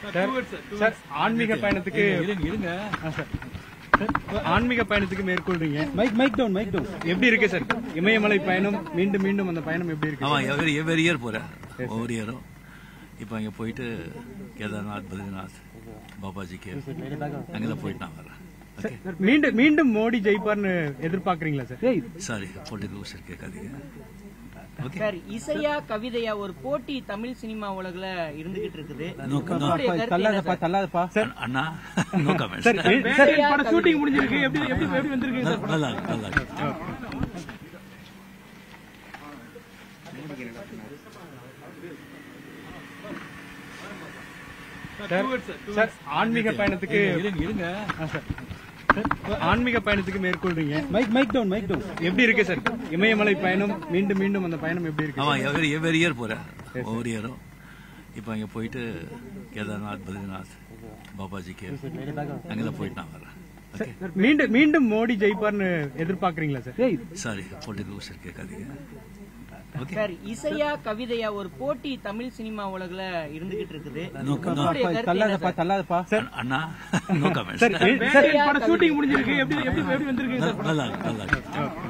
Sir ஆன்மீக பயணத்துக்கு இருங்க இருங்க ஆ, சார். சார், ஆன்மீக பயணத்துக்கு மேற்கொள்றீங்க mic mic down mic down எப்படி இருக்கு சார் இமயமலை பயணம் மீண்டும் மீண்டும் அந்த பயணம் எப்படி இருக்கு ஆமா எவரி எவரி இயர் போறேன் ஒவ்வொரு இயரும் இப்போ அங்கே போயிட்டு கேதார்நாத் பத்ரிநாத் பாபாஜிக்கு அங்கெல்லாம் போயிட்டு நான் வரேன் ஓகே மீண்டும் மீண்டும் மோடி ஜெயிப்பார்னு எதிர்பார்க்கறீங்களா சார் ஏய் சாரி பொலிட்டிக்கல் விஷயம் கேட்காதீங்க ஓகே சார் இசையா கவிதையா ஒரு போட்டி தமிழ் சினிமா உலகுல இருந்துகிட்டு இருக்குது நோ உங்களுடைய கருத்து என்ன தள்ளாதப்பா சார்? தள்ளாதப்பா அண்ணா நோ கமெண்ட் சார் சார் படம் ஷூட்டிங் முடிஞ்சிருக்கு எப்படி எப்படி எப்படி வந்திருக்கு சார் நல்லா இருக்கு, நல்லா இருக்கு. சார், சார் ஆன்மீக பயணத்துக்கு இருங்க இருங்க ஆ, சார். சார், ஆன்மீக பயணத்துக்கு மேற்கொள்றீங்க mic mic down mic down எப்படி இருக்கு சார் இமயமலை பயணம் மீண்டும் மீண்டும் அந்த பயணம் எப்படி இருக்கு ஆமா எவரி எவரி இயர் போறேன் ஒவ்வொரு இயரும் இப்போ அங்கே போயிட்டு கேதார்நாத் பத்ரிநாத் பாபாஜிக்கு அங்கெல்லாம் போயிட்டு நான் வரேன் ஓகே மீண்டும் மீண்டும் மோடி ஜெயிப்பார்னு எதிர்பார்க்கறீங்களா சார் ஏய் சாரி பொலிட்டிக்கல் விஷயம் கேட்காதீங்க ஓகே சார் இசையா கவிதையா ஒரு போட்டி தமிழ் சினிமா உலகுல இருந்துகிட்டு இருக்குது நோ உங்களுடைய கருத்து என்ன தள்ளாதப்பா சார்? தள்ளாதப்பா அண்ணா நோ கமெண்ட் சார் சார் படம் ஷூட்டிங் முடிஞ்சிருக்கு எப்படி எப்படி எப்படி வந்திருக்கு சார் நல்லா இருக்கு, நல்லா இருக்கு.